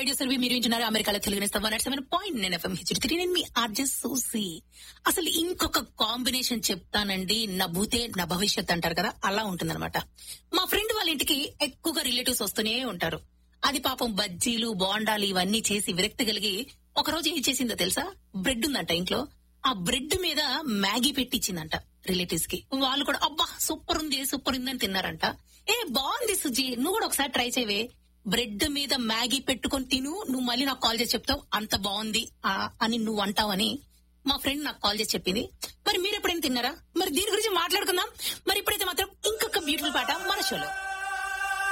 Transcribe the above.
radio సర్వీ మీరు వింటున్నారు అమెరికాలో తెలుగు నేస్తా వన్ సెవెన్ పాయింట్ నేను ఎఫ్ఎం హెచ్డి త్రీ నేను మీ ఆర్జెస్ సూసి అసలు ఇంకొక కాంబినేషన్ చెప్తానండి నా భూతే నా భవిష్యత్ అంటారు కదా అలా ఉంటుందన్నమాట మా ఫ్రెండ్ వాళ్ళ ఇంటికి ఎక్కువగా రిలేటివ్స్ వస్తూనే ఉంటారు అది పాపం బజ్జీలు బోండాలు ఇవన్నీ చేసి విరక్తి కలిగి ఒక రోజు ఏం చేసిందో తెలుసా బ్రెడ్ ఉందంట ఇంట్లో ఆ బ్రెడ్ మీద మ్యాగీ పెట్టించిందంట రిలేటివ్స్ కి వాళ్ళు కూడా అబ్బా సూపర్ ఉంది సూపర్ ఉంది అని తిన్నారంట ఏ బాగుంది సుజీ నువ్వు కూడా ఒకసారి ట్రై చేయవే బ్రెడ్ మీద మ్యాగీ పెట్టుకొని తిను నువ్వు మళ్ళీ నాకు కాల్ చేసి చెప్తావు అంత బాగుంది ఆ అని నువ్వు అంటావని మా ఫ్రెండ్ నాకు కాల్ చేసి చెప్పింది మరి మీరు ఎప్పుడైనా తిన్నారా మరి దీని గురించి మాట్లాడుకుందాం మరి ఇప్పుడైతే మాత్రం ఇంకొక బ్యూటిఫుల్ పాట మన షోలో